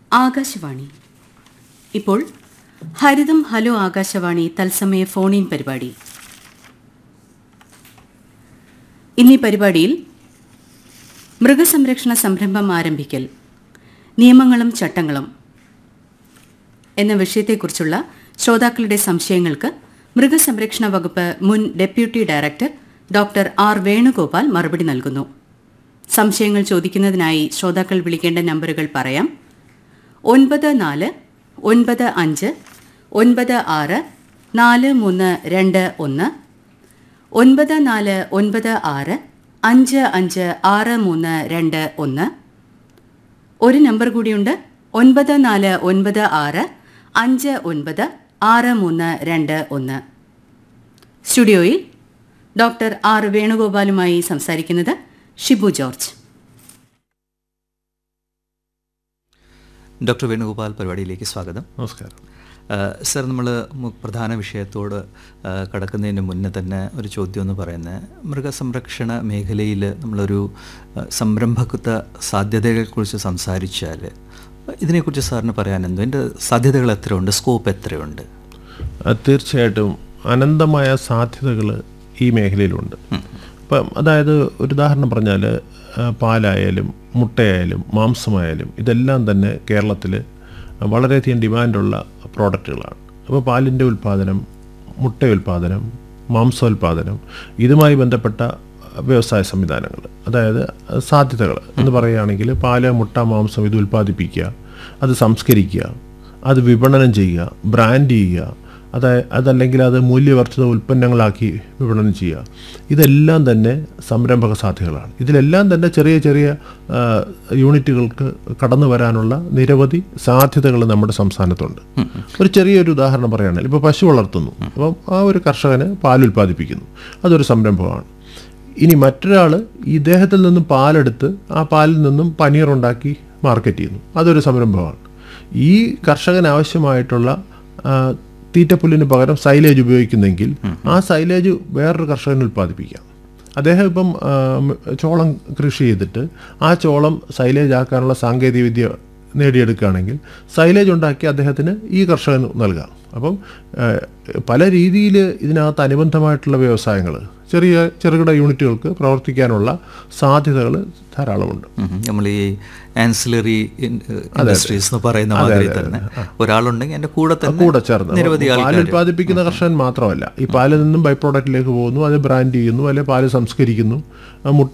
ആകാശവാണി ഇപ്പോൾ ഹരിതം ഹലോ ആകാശവാണി തത്സമയ phone in പരിപാടി ഇന്നീ പരിപാടിയിൽ മൃഗസംരക്ഷണ സംരംഭം ആരംഭിക്കൽ നിയമങ്ങളും ചട്ടങ്ങളും എന്ന വിഷയത്തെക്കുറിച്ചുള്ള ശ്രോതാക്കളുടെ സംശയങ്ങൾക്ക് മൃഗസംരക്ഷണ വകുപ്പ് മുൻ deputy director doctor R Venugopal മറുപടി നൽകുന്നു സംശയങ്ങൾ ചോദിക്കുന്നതിനായി ശ്രോതാക്കൾ വിളിക്കേണ്ട നമ്പറുകൾ പറയാം ഒൻപത് നാല് ഒൻപത് അഞ്ച് ഒൻപത് ആറ് നാല് മൂന്ന് രണ്ട് ഒന്ന് ഒൻപത് നാല് ഒൻപത് ആറ് അഞ്ച് അഞ്ച് ആറ് മൂന്ന് രണ്ട് ഒന്ന് ഒരു നമ്പർ കൂടിയുണ്ട് ഒൻപത് നാല് ഒൻപത് ആറ് അഞ്ച് ഒൻപത് ആറ് മൂന്ന് രണ്ട് ഒന്ന് സ്റ്റുഡിയോയിൽ ഡോക്ടർ ആർ വേണുഗോപാലുമായി സംസാരിക്കുന്നത് ഷിബു ജോർജ് ഡോക്ടർ വേണുഗോപാൽ പരിപാടിയിലേക്ക് സ്വാഗതം നമസ്കാരം ആ, സർ നമ്മൾ പ്രധാന വിഷയത്തോട് ആ, കടക്കുന്നതിന് മുന്നേ തന്നെ ഒരു ചോദ്യം എന്ന് പറയുന്നത് മൃഗസംരക്ഷണ മേഖലയിൽ നമ്മളൊരു ആ, സംരംഭകത്വ സാധ്യതകളെക്കുറിച്ച് സംസാരിച്ചാൽ ഇതിനെക്കുറിച്ച് സാറിന് പറയാൻ എന്തോ ഇതിൻ്റെ സാധ്യതകൾ എത്രയുണ്ട് സ്കോപ്പ് എത്രയുണ്ട് അത് തീർച്ചയായിട്ടും അനന്തമായ സാധ്യതകൾ ഈ മേഖലയിലുണ്ട് ഇപ്പം അതായത് ഒരു ഉദാഹരണം പറഞ്ഞാൽ പാലായാലും മുട്ടയായാലും മാംസമായാലും ഇതെല്ലാം തന്നെ കേരളത്തിൽ വളരെയധികം ഡിമാൻഡുള്ള പ്രോഡക്റ്റുകളാണ് അപ്പോൾ പാലിൻ്റെ ഉൽപ്പാദനം മുട്ട ഉൽപ്പാദനം മാംസോൽപാദനം ഇതുമായി ബന്ധപ്പെട്ട വ്യവസായ സംവിധാനങ്ങൾ അതായത് സാധ്യതകൾ എന്ന് പറയുകയാണെങ്കിൽ പാല് മുട്ട മാംസം ഇത് ഉൽപ്പാദിപ്പിക്കുക അത് സംസ്കരിക്കുക അത് വിപണനം ചെയ്യുക ബ്രാൻഡ് ചെയ്യുക അത് അതല്ലെങ്കിൽ അത് മൂല്യവർദ്ധിത ഉൽപ്പന്നങ്ങളാക്കി വിപണനം ചെയ്യുക ഇതെല്ലാം തന്നെ സംരംഭക സാധ്യതകളാണ് ഇതിലെല്ലാം തന്നെ ചെറിയ ചെറിയ ആ, യൂണിറ്റുകൾക്ക് കടന്നു വരാനുള്ള നിരവധി സാധ്യതകൾ നമ്മുടെ സംസ്ഥാനത്തുണ്ട് ഒരു ചെറിയൊരു ഉദാഹരണം പറയുകയാണെങ്കിൽ ഇപ്പോൾ പശു വളർത്തുന്നു അപ്പം ആ ഒരു കർഷകന് പാൽ ഉൽപ്പാദിപ്പിക്കുന്നു അതൊരു സംരംഭമാണ് ഇനി മറ്റൊരാൾ ഇദ്ദേഹത്തിൽ നിന്നും പാലെടുത്ത് ആ പാലിൽ നിന്നും പനീർ ഉണ്ടാക്കി മാർക്കറ്റ് ചെയ്യുന്നു അതൊരു സംരംഭമാണ് ഈ കർഷകന് ആവശ്യമായിട്ടുള്ള ആ, തീറ്റപ്പുല്ലിന് പകരം സൈലേജ് ഉപയോഗിക്കുന്നെങ്കിൽ ആ സൈലേജ് വേറൊരു കർഷകന് ഉൽപ്പാദിപ്പിക്കാം അദ്ദേഹം ഇപ്പം ആ, മ്, ചോളം കൃഷി ചെയ്തിട്ട് ആ ചോളം സൈലേജ് ആക്കാനുള്ള സാങ്കേതിക വിദ്യ നേടിയെടുക്കുകയാണെങ്കിൽ സൈലേജ് ഉണ്ടാക്കി അദ്ദേഹത്തിന് ഈ കർഷകന് നൽകാം അപ്പം ആ, പല രീതിയിൽ ഇതിനകത്ത് അനുബന്ധമായിട്ടുള്ള വ്യവസായങ്ങൾ ചെറിയ ചെറുകിട യൂണിറ്റുകൾക്ക് പ്രവർത്തിക്കാനുള്ള സാധ്യതകൾ ധാരാളമുണ്ട് നമ്മൾ ഈ ആൻസിലറി ഇൻഡസ്ട്രീസ് എന്ന് പറയുന്ന മാതിരി തന്നെ ഒരാളുണ്ടെങ്കിൽ എൻ്റെ കൂടെ തന്നെ കൂടെ ചേർന്ന് നിരവധി പാൽ ആൾക്കാർ ഉൽപ്പാദിപ്പിക്കുന്ന കർഷകൻ മാത്രമല്ല ഈ പാലിൽ നിന്നും ബൈ പ്രോഡക്റ്റിലേക്ക് പോകുന്നു അത് ബ്രാൻഡ് ചെയ്യുന്നു അല്ലെങ്കിൽ പാല് സംസ്കരിക്കുന്നു ആ മുട്ട